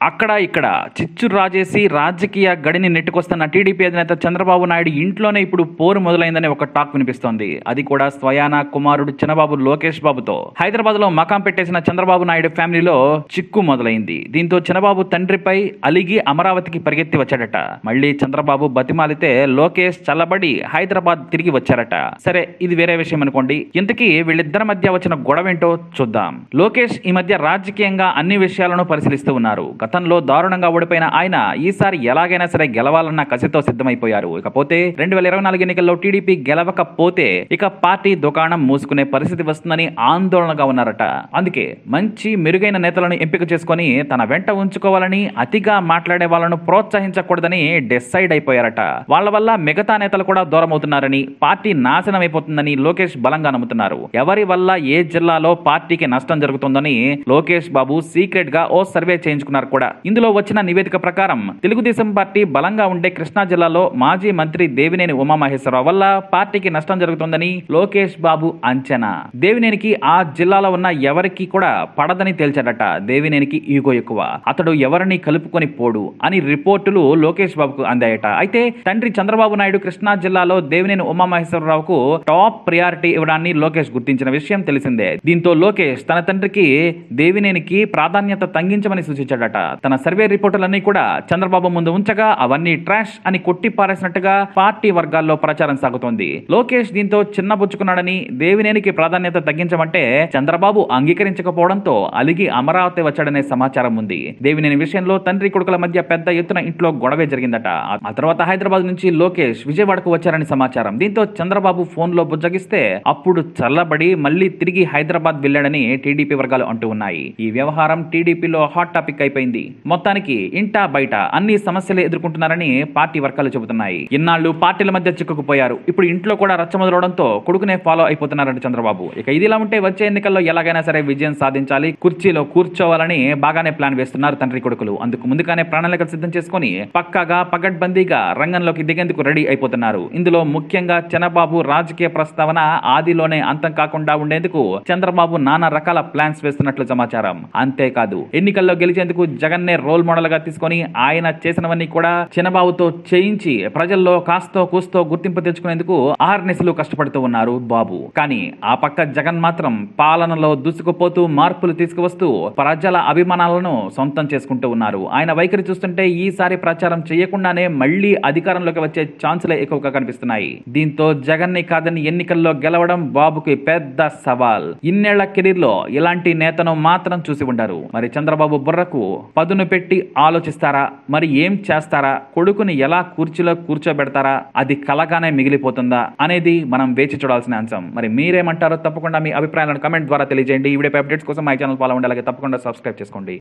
అక్కడ ఇక్కడ చిచ్చు రాజేసి రాజకీయ గడిని నెట్టుకొస్తున్న టీడీపీ అధినేత చంద్రబాబు నాయుడు ఇంట్లోనే ఇప్పుడు పోరు మొదలైందని ఒక టాక్ వినిపిస్తోంది అది కూడా స్వయాన కుమారుడు చిన్నబాబు లోకేష్ బాబుతో హైదరాబాద్ లో మకాం పెట్టేసిన చంద్రబాబు నాయుడు ఫ్యామిలీలో చిక్కు మొదలైంది దీంతో చిన్నబాబు తండ్రిపై అలిగి అమరావతికి పరిగెత్తి వచ్చాడట మళ్ళీ చంద్రబాబు బతిమాలితే లోకేష్ చల్లబడి హైదరాబాద్ తిరిగి వచ్చారట సరే ఇది వేరే విషయం అనుకోండి ఇంతకీ వీళ్ళిద్దరి మధ్య వచ్చిన గొడవేంటో చూద్దాం లోకేష్ ఈ మధ్య రాజకీయంగా అన్ని విషయాలను పరిశీలిస్తూ ఉన్నారు గతంలో దారుణంగా ఓడిపోయిన ఆయన ఈసారి ఎలాగైనా సరే గెలవాలన్న కసితో సిద్ధమైపోయారు ఇకపోతే రెండు వేల ఇరవై నాలుగు ఎన్నికల్లో టీడీపీ గెలవకపోతే ఇక పార్టీ దుకాణం మూసుకునే పరిస్థితి వస్తుందని ఆందోళనగా ఉన్నారట అందుకే మంచి మెరుగైన నేతలను ఎంపిక చేసుకొని తన వెంట ఉంచుకోవాలని అతిగా మాట్లాడే వాళ్ళను ప్రోత్సహించకూడదని డిసైడ్ అయిపోయారట వాళ్ళ వల్ల మిగతా నేతలు కూడా దూరం అవుతున్నారని పార్టీ నాశనం అయిపోతుందని లోకేష్ బలంగా నమ్ముతున్నారు ఎవరి వల్ల ఏ జిల్లాలో పార్టీకి నష్టం జరుగుతుందని లోకేష్ బాబు సీక్రెట్ గా ఓ సర్వే చేయించుకున్నారు కూడా ఇందులో వచ్చిన నివేదిక ప్రకారం తెలుగుదేశం పార్టీ బలంగా ఉండే కృష్ణా జిల్లాలో మాజీ మంత్రి దేవినేని ఉమామహేశ్వరరావు వల్ల పార్టీకి నష్టం జరుగుతుందని లోకేష్ బాబు అంచనా దేవినేనికి ఆ జిల్లాలో ఉన్న ఎవరికి కూడా పడదని తేల్చాడట దేవినేనికి ఈగో ఎక్కువ అతడు ఎవరిని కలుపుకొని పోడు అని రిపోర్టులు లోకేష్ బాబుకు అందాయట అయితే తండ్రి చంద్రబాబు నాయుడు కృష్ణా జిల్లాలో దేవినేని ఉమామహేశ్వరరావుకు టాప్ ప్రియారిటీ ఇవ్వడాన్ని లోకేష్ గుర్తించిన విషయం తెలిసిందే దీంతో లోకేష్ తన తండ్రికి దేవినేనికి ప్రాధాన్యత తగ్గించమని సూచించాడట తన సర్వే రిపోర్టులన్నీ కూడా చంద్రబాబు ముందు ఉంచగా అవన్నీ ట్రాష్ అని కొట్టి పారేసినట్టుగా పార్టీ వర్గాల్లో ప్రచారం సాగుతోంది లోకేష్ దీంతో చిన్నబుచ్చుకున్నాడని దేవినేనికి ప్రాధాన్యత తగ్గించమంటే చంద్రబాబు అంగీకరించకపోవడంతో అలిగి అమరావతి వచ్చాడనే సమాచారం ఉంది దేవినేని విషయంలో తండ్రి కొడుకుల మధ్య పెద్ద ఎత్తున ఇంట్లో గొడవే జరిగిందట ఆ తర్వాత హైదరాబాద్ నుంచి లోకేష్ విజయవాడకు వచ్చారని సమాచారం దీంతో చంద్రబాబు ఫోన్ లో బుజ్జగిస్తే అప్పుడు చల్లబడి మళ్ళీ తిరిగి హైదరాబాద్ వెళ్ళాడని టీడీపీ వర్గాలు అంటూ ఉన్నాయి ఈ వ్యవహారం టీడీపీలో హాట్ టాపిక్ అయిపోయింది మొత్తానికి ఇంటా బయట అన్ని సమస్యలు ఎదుర్కొంటున్నారని పార్టీ వర్గాలు చెబుతున్నాయి ఇన్నాళ్ళు పార్టీల మధ్య చిక్కుకుపోయారు ఇప్పుడు ఇంట్లో కూడా రచ్చ మొదలవడంతో కొడుకునే ఫాలో అయిపోతున్నారంట చంద్రబాబు ఇక ఇదిలా ఉంటే వచ్చే ఎన్నికల్లో ఎలాగైనా సరే విజయం సాధించాలి కుర్చీలో కూర్చోవాలని బాగానే ప్లాన్ వేస్తున్నారు తండ్రి కొడుకులు అందుకు ముందుగానే ప్రణాళికలు సిద్ధం చేసుకొని పక్కాగా పగడ్బందీగా రంగంలోకి దిగేందుకు రెడీ అయిపోతున్నారు ఇందులో ముఖ్యంగా చంద్రబాబు రాజకీయ ప్రస్తావన ఆదిలోనే అంతం కాకుండా ఉండేందుకు చంద్రబాబు నానా రకాల ప్లాన్స్ వేస్తున్నట్లు సమాచారం అంతేకాదు ఎన్నికల్లో గెలిచేందుకు జగన్నే రోల్ మోడల్ గా తీసుకొని ఆయన చేసినవన్నీ కూడా చిన్నబాబుతో చేయించి ప్రజల్లో కాస్తో కూస్తో గుర్తింపు తెచ్చుకునేందుకు ఆర్నెస్లు కష్టపడుతూ ఉన్నారు బాబు కానీ ఆ పక్క జగన్ మాత్రం పాలనలో దూసుకుపోతూ మార్పులు తీసుకువస్తూ ప్రజల అభిమానాలను సొంతం చేసుకుంటూ ఉన్నారు ఆయన వైఖరి చూస్తుంటే ఈసారి ప్రచారం చేయకుండానే మళ్ళీ అధికారంలోకి వచ్చే ఛాన్సులే ఎక్కువగా కనిపిస్తున్నాయి దీంతో జగన్ ని కాదని ఎన్నికల్లో గెలవడం బాబుకి పెద్ద సవాల్ ఇన్నేళ్ల కెరీర్ లో ఇలాంటి నేతను మాత్రం చూసి ఉండరు మరి చంద్రబాబు బుర్రకు పదును పెట్టి ఆలోచిస్తారా మరి ఏం చేస్తారా కొడుకుని ఎలా కూర్చులో కూర్చోబెడతారా అది కలగానే మిగిలిపోతుందా అనేది మనం వేచి చూడాల్సిన అంశం మరి మీరేమంటారో తప్పకుండా మీ అభిప్రాయాలను కమెంట్ ద్వారా తెలియజేయండి ఈ వీడియో అప్డేట్స్ కోసం మై ఛానల్ ఫాలో ఉండాలి అలాగే తప్పకుండా సబ్స్క్రైబ్ చేసుకోండి